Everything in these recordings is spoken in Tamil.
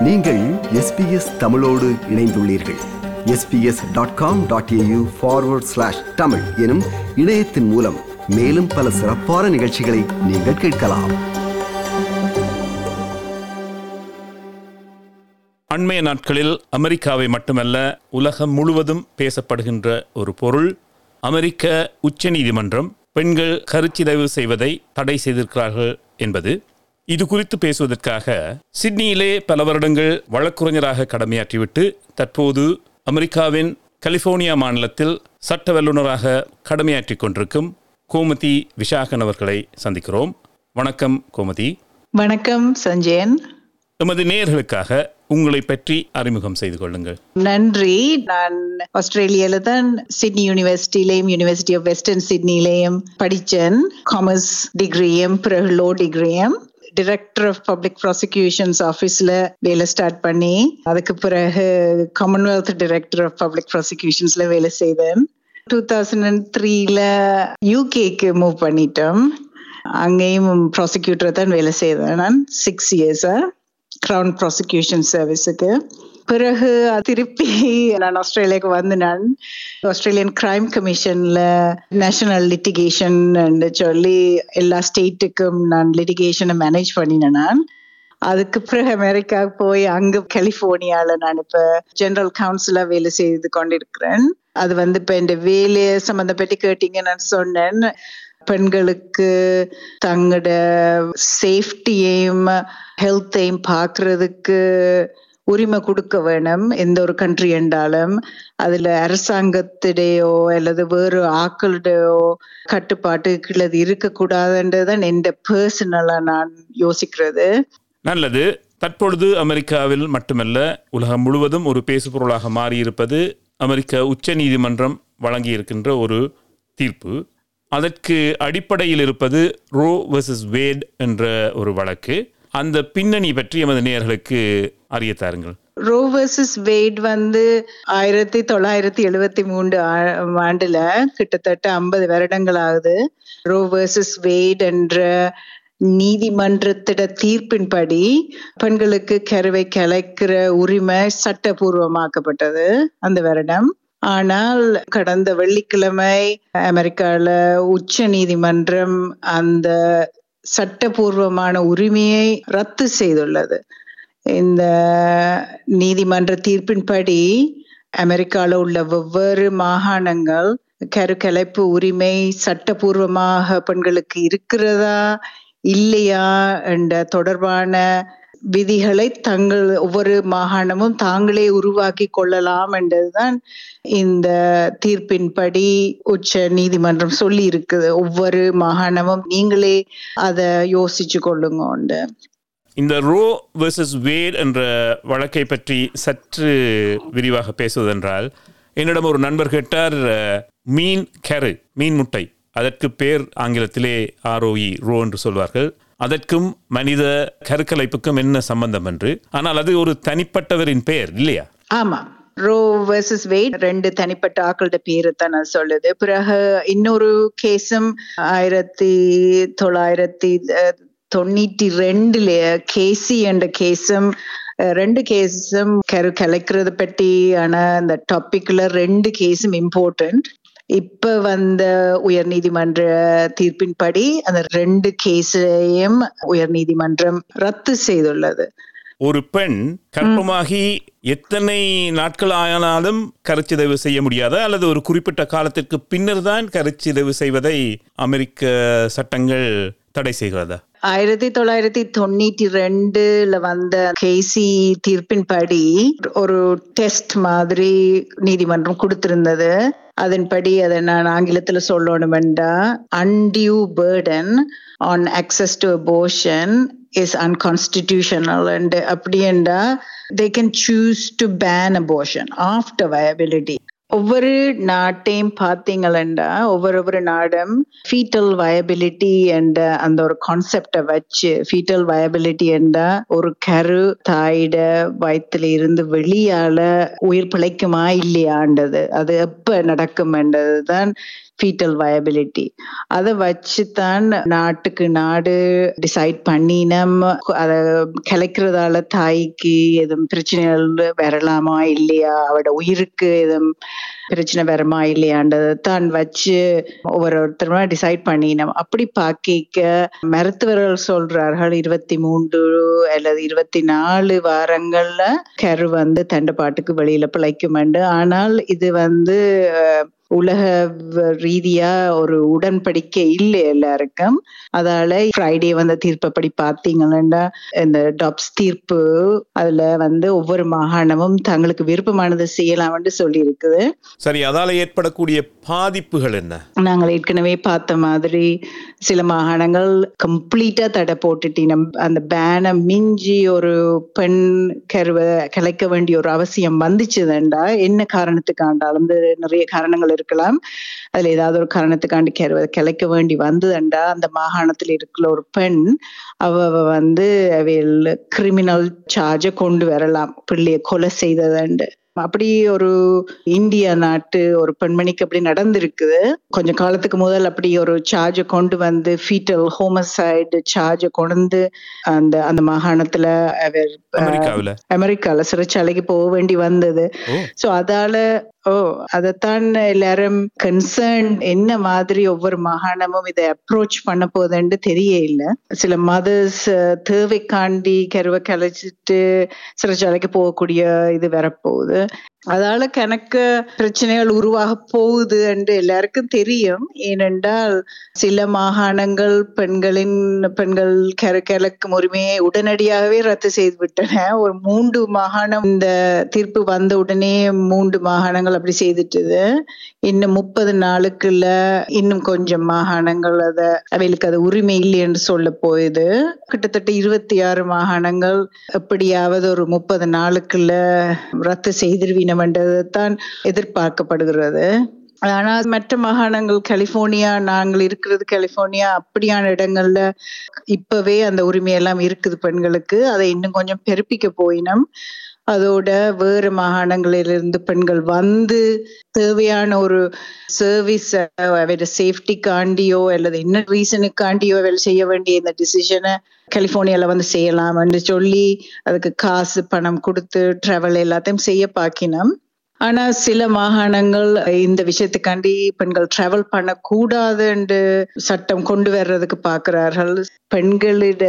நீங்கள் எஸ்பிஎஸ் தமிழோடு இணைந்துள்ளீர்கள் SBS dot com dot AU forward slash Tamil எனும் இணையத்தின் மூலம் மேலும் பல சிறப்பான நிகழ்ச்சிகளை நீங்கள் கேட்கலாம் அண்மைய நாட்களில் அமெரிக்காவை மட்டுமல்ல உலகம் முழுவதும் பேசப்படுகின்ற ஒரு பொருள் அமெரிக்க உச்சநீதிமன்றம் பெண்கள் கருச்சிதைவு செய்வதை தடை செய்திருக்கிறார்கள் என்பது இது குறித்து பேசுவதற்காக சிட்னியிலே பல வருடங்கள் வழக்குரைஞராக கடமையாற்றிவிட்டு தற்போது அமெரிக்காவின் கலிபோர்னியா மாநிலத்தில் சட்ட வல்லுநராக கடமையாற்றிக் கொண்டிருக்கும் கோமதி விஷாகன் அவர்களை சந்திக்கிறோம் வணக்கம் கோமதி வணக்கம் சஞ்சயன் எமது நேயர்களுக்காக உங்களை பற்றி அறிமுகம் செய்து கொள்ளுங்கள் நன்றி நான் ஆஸ்திரேலியால தான் சிட்னி யூனிவர்சிட்டியிலையும் யூனிவர்சிட்டி ஆஃப் வெஸ்டர்ன் சிட்னிலையும் படித்தேன் காமர்ஸ் டிகிரியும் பிறகு லோ டிகிரியும் டிரெக்டர் ஆஃப் பப்ளிக் ப்ராசிக்யூஷன்ஸ் ஆஃபீஸில் வேலை ஸ்டார்ட் பண்ணி அதுக்கு பிறகு காமன்வெல்த் டிரெக்டர் ஆஃப் பப்ளிக் ப்ராசிக்யூஷன்ஸில் வேலை செய்தேன் டூ தௌசண்ட் அண்ட் த்ரீல யூகேக்கு மூவ் பண்ணிட்டோம் அங்கேயும் ப்ராசிக்யூட்டர் தான் வேலை செய்தேன் நான் சிக்ஸ் இயர்ஸா கிரவுன் ப்ராசிக்யூஷன் சர்வீஸுக்கு பிறகு திருப்பி நான் ஆஸ்திரேலியாவுக்கு வந்து நான் ஆஸ்திரேலியன் கிரைம் கமிஷன்ல நேஷனல் லிட்டிகேஷன் சொல்லி எல்லா ஸ்டேட்டுக்கும் நான் லிட்டிகேஷனை மேனேஜ் பண்ணினேன் நான் அதுக்கு பிறகு அமெரிக்காவுக்கு போய் அங்க கலிபோர்னியால நான் இப்ப ஜெனரல் கவுன்சிலா வேலை செய்து கொண்டிருக்கிறேன் அது வந்து இப்ப இந்த வேலையை சம்பந்தப்பட்டு கேட்டீங்க நான் சொன்னேன் பெண்களுக்கு தங்களோட சேஃப்டியையும் ஹெல்த்தையும் பார்க்கறதுக்கு உரிமை கொடுக்க வேணும் எந்த ஒரு கண்ட்ரி என்றாலும் அதுல அரசாங்கத்திடையோ அல்லது வேறு ஆக்களிடையோ கட்டுப்பாட்டுகள் அது இருக்கக்கூடாதுன்றதுதான் எந்த பர்சனலா நான் யோசிக்கிறது நல்லது தற்பொழுது அமெரிக்காவில் மட்டுமல்ல உலகம் முழுவதும் ஒரு பேசுபொருளாக மாறியிருப்பது அமெரிக்க உச்ச நீதிமன்றம் வழங்கியிருக்கின்ற ஒரு தீர்ப்பு அதற்கு அடிப்படையில் இருப்பது ரோ வெர்சஸ் வேட் என்ற ஒரு வழக்கு அந்த பின்னணி பற்றி எமது நேயர்களுக்கு அறிய தாருங்கள் ரோ வர்சஸ் வெய்ட் வந்து ஆயிரத்தி தொள்ளாயிரத்தி எழுவத்தி மூன்று ஆண்டுல கிட்டத்தட்ட ஐம்பது வருடங்கள் ஆகுது ரோ வர்சஸ் வெய்ட் என்ற நீதிமன்றத்திட தீர்ப்பின்படி பெண்களுக்கு கருவை கலைக்கிற உரிமை சட்டபூர்வமாக்கப்பட்டது அந்த வருடம் ஆனால் கடந்த வெள்ளிக்கிழமை அமெரிக்கால உச்ச நீதிமன்றம் அந்த சட்டபூர்வமான உரிமையை ரத்து செய்துள்ளது இந்த நீதிமன்ற தீர்ப்பின்படி அமெரிக்கால உள்ள வெவ்வேறு மாகாணங்கள் கருக்கலைப்பு உரிமை சட்டபூர்வமாக பெண்களுக்கு இருக்கிறதா இல்லையா என்ற தொடர்பான விதிகளை தங்கள் ஒவ்வொரு மாகாணமும் தாங்களே உருவாக்கி கொள்ளலாம் என்றதுதான் இந்த தீர்ப்பின்படி உச்ச நீதிமன்றம் சொல்லி இருக்குது ஒவ்வொரு மாகாணமும் நீங்களே அதை யோசிச்சு கொள்ளுங்க இந்த ரோ வெர்சஸ் வேட் என்ற வழக்கை பற்றி சற்று விரிவாக பேசுவதென்றால் என்னிடம் ஒரு நண்பர் கேட்டார் மீன் கரு மீன் முட்டை அதற்கு பேர் ஆங்கிலத்திலே ஆர்ஓஇ ரோ என்று சொல்வார்கள் அதற்கும் மனித கருக்கலைப்புக்கும் என்ன சம்பந்தம் என்று ஆனால் அது ஒரு தனிப்பட்டவரின் பெயர் இல்லையா ஆமா ரோ வர்சஸ் வெயிட் ரெண்டு தனிப்பட்ட ஆக்களோட பேரு தான் நான் சொல்லுது பிறகு இன்னொரு கேஸும் ஆயிரத்தி தொள்ளாயிரத்தி தொண்ணூற்றி ரெண்டுல கேசி என்ற கேஸும் ரெண்டு கேஸும் கரு கலைக்கிறத பற்றி ஆன அந்த டாபிக்ல ரெண்டு கேஸும் இம்பார்ட்டன்ட் இப்ப வந்த உயர் நீதிமன்ற தீர்ப்பின்படி அந்த ரெண்டு கேஸையும் உயர் நீதிமன்றம் ரத்து செய்துள்ளது ஒரு பெண் கர்ப்பமாகி எத்தனை நாட்கள் ஆனாலும் கருச்சிதைவு செய்ய முடியாதா அல்லது ஒரு குறிப்பிட்ட காலத்திற்கு பின்னர் தான் கருச்சிதைவு செய்வதை அமெரிக்க சட்டங்கள் தடை செய்கிறதா ஆயிரத்தி தொள்ளாயிரத்தி தொண்ணூற்றி ரெண்டுல வந்த கேசி தீர்ப்பின்படி ஒரு டெஸ்ட் மாதிரி நீதிமன்றம் கொடுத்திருந்தது அதன்படி அதை நான் ஆங்கிலத்துல சொல்லணுமெண்டா undue burden on access to abortion is unconstitutional and அப்படின்டா they can choose to ban abortion after viability ஒவ்வொரு நாட்டையும் பார்த்தீங்களா ஒவ்வொரு ஒவ்வொரு நாடும் ஃபீட்டல் வயபிலிட்டி என்ற அந்த ஒரு கான்செப்டை வச்சு ஃபீட்டல் வயபிலிட்டி என்ற ஒரு கரு தாயிட வயத்துல இருந்து வெளியால உயிர் பிழைக்குமா இல்லையாண்டது அது எப்ப நடக்கும் என்றது தான் ஃபீட்டல் வயபிலிட்டி அதை வச்சு தான் நாட்டுக்கு நாடு டிசைட் பண்ணினம் அதை கிளைக்கிறதால தாய்க்கு எதுவும் பிரச்சனைகள் வரலாமா இல்லையா அவட உயிருக்கு எதுவும் பிரச்சனை வருமா இல்லையான்றதை தான் வச்சு ஒவ்வொருத்தருமா டிசைட் பண்ணினோம் அப்படி பாக்கிக்க மருத்துவர்கள் சொல்றார்கள் இருபத்தி மூன்று அல்லது இருபத்தி நாலு வாரங்கள்ல கரு வந்து தண்டப்பாட்டுக்கு வெளியில பிழைக்குமெண்டு ஆனால் இது வந்து அஹ், உலக வ- ரீதியா ஒரு உடன்படிக்கை இல்லை எல்லாருக்கும் அதால ஃப்ரைடே வந்த தீர்ப்பப்படி பார்த்தீங்கன்னா இந்த டாப்ஸ் தீர்ப்பு அதுல வந்து ஒவ்வொரு மாகாணமும் தங்களுக்கு விருப்பமானதை செய்யலாம்னு சொல்லி இருக்குது சரி அதால ஏற்படக்கூடிய பாதிப்புகள் என்ன நாங்கள் ஏற்கனவே பார்த்த மாதிரி சில மாகாணங்கள் கம்ப்ளீட்டா தடை போட்டுட்டினம் அந்த பேனை மிஞ்சி ஒரு பெண் கருவை கலைக்க வேண்டிய ஒரு அவசியம் வந்துச்சுதுண்டா என்ன காரணத்துக்காண்டாலும் வந்து நிறைய காரணங்கள் இருக்கலாம் அதுல ஏதாவது ஒரு காரணத்துக்காண்டி கருவை கிளைக்க வேண்டி வந்ததுண்டா அந்த மாகாணத்தில் இருக்கிற ஒரு பெண் அவ அவ வந்து அவையில் கிரிமினல் சார்ஜை கொண்டு வரலாம் பிள்ளைய கொலை செய்ததுண்டு அப்படி ஒரு இந்திய நாட்டு ஒரு பெண்மணிக்கு அப்படி நடந்திருக்குது கொஞ்ச காலத்துக்கு முதல் அப்படி ஒரு சார்ஜை கொண்டு வந்து ஃபீட்டல் ஹோமசைடு சார்ஜை கொண்டு அந்த அந்த மாகாணத்துல அவர் அமெரிக்காவுல அமெரிக்கால சிறைச்சாலைக்கு போக வேண்டி வந்தது ஓ சோ அதால ஓ அதைத்தான் எல்லாரும் கன்சர்ன் என்ன மாதிரி ஒவ்வொரு மாகாணமும் இதை அப்ரோச் பண்ண போகுதுன்னு தெரிய இல்ல சில மதர்ஸ் தேவைக்காண்டி கருவை கலைச்சிட்டு சிறைச்சாலைக்கு போகக்கூடிய இது வரப்போகுது அதால கணக்கு பிரச்சனைகள் உருவாக போகுது என்று எல்லாருக்கும் தெரியும் ஏனென்றால் சில மாகாணங்கள் பெண்களின் பெண்கள் கரு கலக்கும் உரிமையை உடனடியாகவே ரத்து செய்து விட்டன ஒரு மூன்று மாகாணம் இந்த தீர்ப்பு வந்த உடனே மூன்று மாகாணங்கள் அப்படி செய்துட்டுது இன்னும் முப்பது நாளுக்குள்ள இன்னும் கொஞ்சம் மாகாணங்கள் அத அவைகளுக்கு அது உரிமை இல்லை என்று சொல்ல போயுது கிட்டத்தட்ட இருபத்தி ஆறு மாகாணங்கள் எப்படியாவது ஒரு முப்பது நாளுக்குள்ள ரத்து செய்திருவினம்ன்றதுதான் எதிர்பார்க்கப்படுகிறது ஆனால் மற்ற மாகாணங்கள் கலிபோர்னியா நாங்கள் இருக்கிறது கலிபோர்னியா அப்படியான இடங்கள்ல இப்பவே அந்த உரிமையெல்லாம் இருக்குது பெண்களுக்கு அதை இன்னும் கொஞ்சம் பெருப்பிக்க போயினோம் அதோட வேறு மாகாணங்களிலிருந்து பெண்கள் வந்து தேவையான ஒரு சர்வீஸ் அவரோட சேஃப்டிக்காண்டியோ அல்லது என்ன ரீசனுக்காண்டியோ அவள் செய்ய வேண்டிய இந்த டிசிஷனை கலிபோர்னியால வந்து செய்யலாம் என்று சொல்லி அதுக்கு காசு பணம் கொடுத்து டிராவல் எல்லாத்தையும் செய்ய பாக்கினோம் ஆனா சில மாகாணங்கள் இந்த விஷயத்துக்காண்டி பெண்கள் டிராவல் பண்ணக்கூடாது என்று சட்டம் கொண்டு வர்றதுக்கு பாக்குறார்கள் பெண்களிட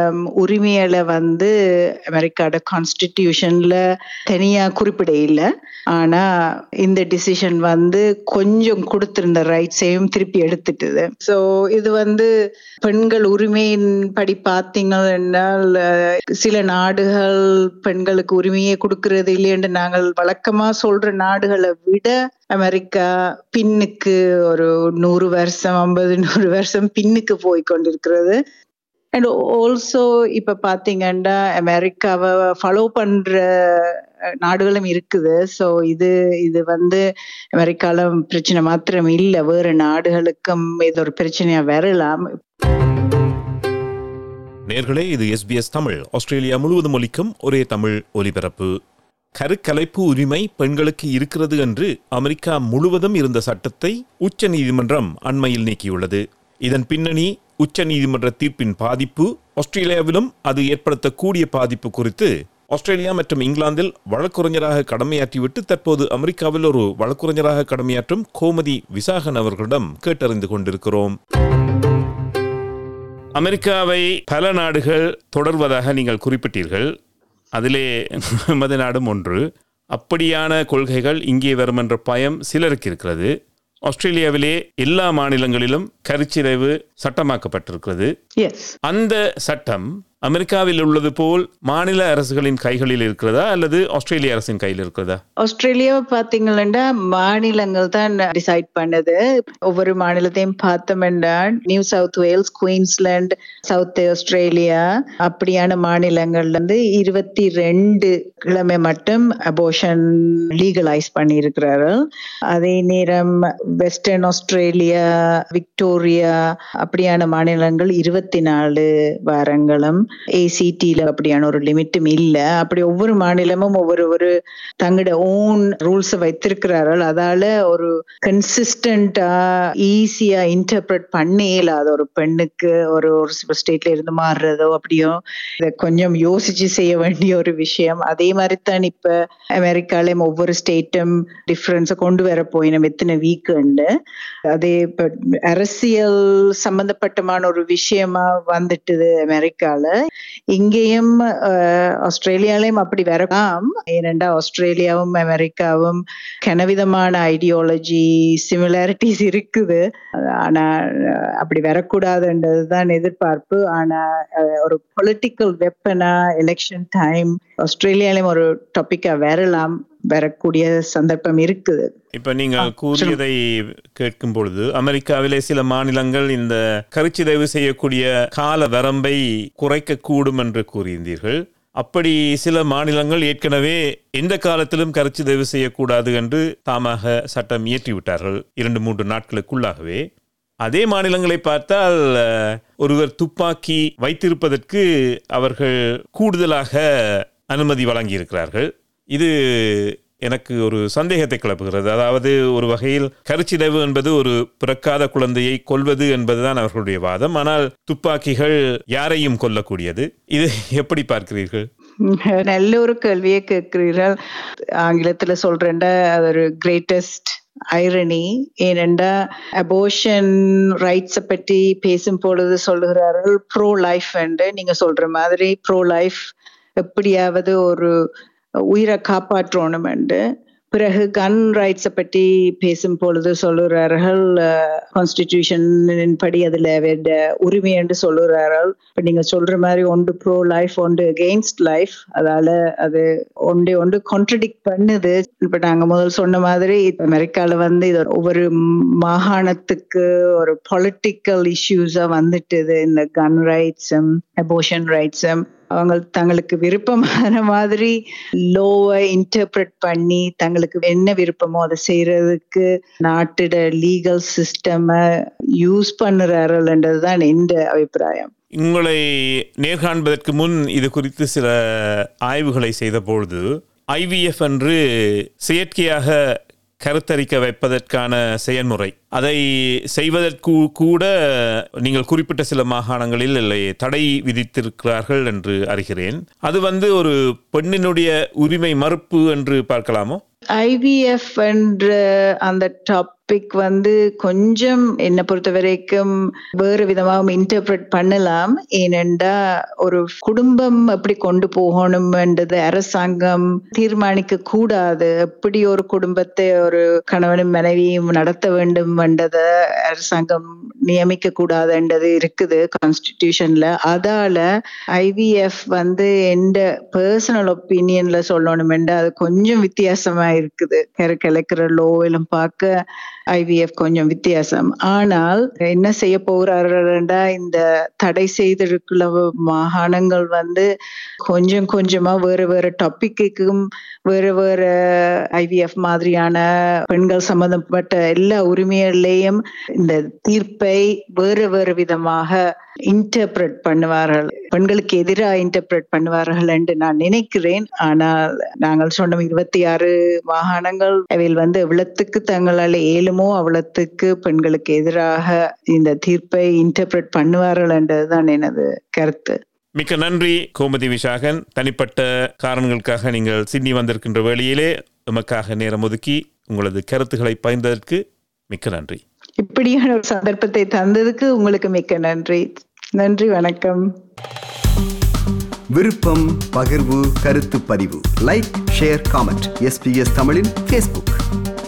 உரிமைகளை வந்து அமெரிக்காட கான்ஸ்டிடியூஷன்ல தனியா குறிப்பிட இல்லை ஆனா இந்த டிசிஷன் வந்து கொஞ்சம் கொடுத்திருந்த ரைட்ஸையும் திருப்பி எடுத்துட்டுது சோ இது வந்து பெண்கள் உரிமையின் படி பார்த்தீங்கன்னால் சில நாடுகள் பெண்களுக்கு உரிமையை கொடுக்கறது இல்லையென்று நாங்கள் வழக்கமா சொல்ற நாடுகளை விட அமெரிக்கா பின்னுக்கு ஒரு நூறு வருஷம் ஐம்பது நூறு வருஷம் பின்னுக்கு போய் கொண்டிருக்கிறது அண்ட் ஆல்சோ இப்ப பாத்தீங்கன்னா அமெரிக்காவை ஃபாலோ பண்ற நாடுகளும் இருக்குது ஸோ இது இது வந்து அமெரிக்கால பிரச்சனை மாத்திரம் இல்லை வேறு நாடுகளுக்கும் இது ஒரு பிரச்சனையா வரலாம் நேர்களே இது எஸ்பிஎஸ் தமிழ் ஆஸ்திரேலியா முழுவதும் ஒலிக்கும் ஒரே தமிழ் ஒலிபரப்பு கருக்கலைப்பு உரிமை பெண்களுக்கு இருக்கிறது என்று அமெரிக்கா முழுவதும் இருந்த சட்டத்தை உச்ச நீதிமன்றம் அண்மையில் நீக்கியுள்ளது இதன் பின்னணி உச்ச நீதிமன்ற தீர்ப்பின் பாதிப்பு ஆஸ்திரேலியாவிலும் அது ஏற்படுத்தக்கூடிய பாதிப்பு குறித்து ஆஸ்திரேலியா மற்றும் இங்கிலாந்தில் வழக்குரைஞராக கடமையாற்றிவிட்டு தற்போது அமெரிக்காவில் ஒரு வழக்குரைஞராக கடமையாற்றும் கோமதி விசாகன் அவர்களிடம் கேட்டறிந்து கொண்டிருக்கிறோம் அமெரிக்காவை பல நாடுகள் தொடர்வதாக நீங்கள் குறிப்பிட்டீர்கள் அதிலே நமது நாடும் ஒன்று அப்படியான கொள்கைகள் இங்கே வரும் என்ற பயம் சிலருக்கு இருக்கிறது ஆஸ்திரேலியாவிலே எல்லா மாநிலங்களிலும் கருச்சிதைவு சட்டமாக்கப்பட்டிருக்கிறது எஸ் அந்த சட்டம் அமெரிக்காவில் உள்ளது போல் மாநில அரசுகளின் கைகளில் இருக்கிறதா அல்லது ஆஸ்திரேலிய அரசின் கையில் இருக்கிறதா ஆஸ்திரேலியாவை பார்த்தீங்கன்னா மாநிலங்கள் தான் டிசைட் பண்ணது ஒவ்வொரு மாநிலத்தையும் பார்த்தோம்னா New South Wales Queensland South Australia அப்படியான மாநிலங்கள்ல இருந்து இருபத்தி ரெண்டு கிழமை மட்டும் அபோஷன் லீகலைஸ் பண்ணியிருக்கிறாரு அதே நேரம் வெஸ்டர்ன் ஆஸ்திரேலியா விக்டோரியா அப்படியான மாநிலங்கள் இருபத்தி நாலு வாரங்களும் ஏசிடியில் அப்படியான ஒரு லிமிட்டும் இல்லை அப்படி ஒவ்வொரு மாநிலமும் ஒவ்வொரு ஒரு தங்களோட ஓன் ரூல்ஸை வைத்திருக்கிறார்கள் அதால ஒரு கன்சிஸ்டண்டா ஈஸியா இன்டர்பிரட் பண்ண இயலாத ஒரு பெண்ணுக்கு ஒரு ஒரு ஸ்டேட்ல இருந்து மாறுறதோ அப்படியோ இதை கொஞ்சம் யோசிச்சு செய்ய வேண்டிய ஒரு விஷயம் அதே மாதிரி தான் இப்ப அமெரிக்காலயும் ஒவ்வொரு ஸ்டேட்டும் டிஃபரன்ஸை கொண்டு வர போயினோம் எத்தனை வீக்குண்டு அதே இப்ப அரசியல் சம்பந்தப்பட்டமான ஒரு விஷயமா வந்துட்டுது அமெரிக்கால இங்கேயும் அஹ், ஆஸ்திரேலியாலயும் அப்படி வரலாம் ஏனெண்டா ஆஸ்திரேலியாவும் அமெரிக்காவும் கனவிதமான ஐடியாலஜி சிமிலாரிட்டிஸ் இருக்குது ஆனா அஹ், அப்படி வரக்கூடாதுன்றதுதான் எதிர்பார்ப்பு ஆனா அஹ், ஒரு பொலிட்டிக்கல் வெப்பனா எலெக்ஷன் டைம் ஆஸ்திரேலியாலயும் ஒரு டாபிக்கா வரலாம் வரக்கூடிய சந்தர்ப்பம் இருக்குது இப்ப நீங்கள் கூறியதை கேட்கும் பொழுது அமெரிக்காவிலே சில மாநிலங்கள் இந்த கருச்சிதைவு செய்யக்கூடிய கால வரம்பை குறைக்க கூடும் என்று கூறியிருந்தீர்கள் அப்படி சில மாநிலங்கள் ஏற்கனவே எந்த காலத்திலும் கருச்சிதைவு செய்யக்கூடாது என்று தாமாக சட்டம் இயற்றிவிட்டார்கள் இரண்டு மூன்று நாட்களுக்குள்ளாகவே அதே மாநிலங்களை பார்த்தால் அஹ், ஒருவர் துப்பாக்கி வைத்திருப்பதற்கு அவர்கள் கூடுதலாக அனுமதி வழங்கியிருக்கிறார்கள் இது எனக்கு ஒரு சந்தேகத்தை கிளப்புகிறது அதாவது ஒரு வகையில் கருச்சிதைவு என்பது ஒரு பிறக்காத குழந்தையை கொல்வது என்பதுதான் அவர்களுடைய வாதம் ஆனால் துப்பாக்கிகள் யாரையும் கொல்லக்கூடியது இது எப்படி பார்க்கிறீர்கள் நல்ல ஒரு கேள்வியை கேட்கிறீர்கள் ஆங்கிலத்துல சொல்றேன்டா அது ஒரு கிரேட்டஸ்ட் ஐரணி ஏனெண்டா அபோஷன் ரைட்ஸை பற்றி பேசும் பொழுது சொல்லுகிறார்கள் ப்ரோ லைஃப் என்று நீங்க சொல்ற மாதிரி ப்ரோ லைஃப் எப்படியாவது ஒரு உயிரை காப்பாற்றணும் என்று பிறகு கன் ரைட்ஸை பற்றி பேசும் பொழுது சொல்லுகிறார்கள் கான்ஸ்டிடியூஷனின் படி அதுல வேண்ட உரிமை என்று சொல்லுகிறார்கள் இப்ப நீங்க சொல்ற மாதிரி ஒன்று ப்ரோ லைஃப் ஒன்று அகெயின்ஸ்ட் லைஃப் அதால அது ஒன்றே ஒன்று கான்ட்ரடிக்ட் பண்ணுது இப்ப நாங்க முதல் சொன்ன மாதிரி இப்ப அமெரிக்கால வந்து இது ஒவ்வொரு மாகாணத்துக்கு ஒரு பொலிட்டிக்கல் இஷ்யூஸா வந்துட்டுது இந்த கன் ரைட்ஸும் அபோஷன் ரைட்ஸும் அவங்க தங்களுக்கு விருப்பமான மாதிரி லோவை இன்டர்பிரட் பண்ணி தங்களுக்கு என்ன விருப்பமோ அதை செய்யறதுக்கு நாட்டிட லீகல் சிஸ்டம் யூஸ் பண்ணுறாருன்றதுதான் எந்த அபிப்பிராயம் உங்களை நேர்காண்பதற்கு முன் இது குறித்து சில ஆய்வுகளை செய்த பொழுது ஐவிஎஃப் என்று செயற்கையாக கருத்தரிக்க வைப்பதற்கான செயல்முறை அதை செய்வதற்கு கூட நீங்கள் குறிப்பிட்ட சில மாகாணங்களில் இல்லை தடை விதித்திருக்கிறார்கள் என்று அறிகிறேன் அது வந்து ஒரு பெண்ணினுடைய உரிமை மறுப்பு என்று பார்க்கலாமோ ஐவிஎஃப் என்ற அந்த டாபிக் வந்து கொஞ்சம் என்னை பொறுத்த வரைக்கும் வேறு விதமாகவும் இன்டர்பிரட் பண்ணலாம் ஏனெண்டா ஒரு குடும்பம் எப்படி கொண்டு போகணும்ன்றது அரசாங்கம் தீர்மானிக்க கூடாது எப்படி ஒரு குடும்பத்தை ஒரு கணவனும் மனைவியும் நடத்த வேண்டும் என்றதை அரசாங்கம் நியமிக்க கூடாதுன்றது இருக்குது கான்ஸ்டிடியூஷன்ல அதால ஐவிஎஃப் வந்து எந்த பர்சனல் ஒப்பீனியன்ல சொல்லணுமெண்டா அது கொஞ்சம் வித்தியாசமா இருக்குது கலக்கிற லோவிலும் பார்க்க ஐவிஎஃப் கொஞ்சம் வித்தியாசம் ஆனால் என்ன செய்ய போகிறார்கள்டா இந்த தடை செய்திருக்கிற மாகாணங்கள் வந்து கொஞ்சம் கொஞ்சமா வேறு வேறு டாபிக்குக்கும் வேறு வேறு ஐவிஎஃப் மாதிரியான பெண்கள் சம்பந்தப்பட்ட எல்லா உரிமைகள்லையும் இந்த தீர்ப்பை வேறு வேறு விதமாக இன்டர்பிரட் பண்ணுவார்கள் பெண்களுக்கு எதிராக இன்டர்பிரட் பண்ணுவார்கள் என்று நான் நினைக்கிறேன் ஆனால் நாங்கள் சொன்ன இருபத்தி ஆறு மாகாணங்கள் அவையில் வந்து எவ்வளத்துக்கு தங்களால் ஏழுமோ அவ்வளத்துக்கு பெண்களுக்கு எதிராக இந்த தீர்ப்பை இன்டர்பிரட் பண்ணுவார்கள் என்றதுதான் எனது கருத்து மிக்க நன்றி கோமதி விஷாகன் தனிப்பட்ட காரணங்களுக்காக நீங்கள் சிட்னி வந்திருக்கின்ற வேளையிலே எமக்காக நேரம் ஒதுக்கி உங்களது கருத்துக்களை பகிர்ந்ததற்கு மிக்க நன்றி இப்படியான ஒரு சந்தர்ப்பத்தை தந்ததுக்கு உங்களுக்கு மிக்க நன்றி நன்றி வணக்கம் விருப்பம் பகிர்வு கருத்து பதிவு லைக் ஷேர் காமெண்ட் எஸ்பிஎஸ் தமிழின் ஃபேஸ்புக்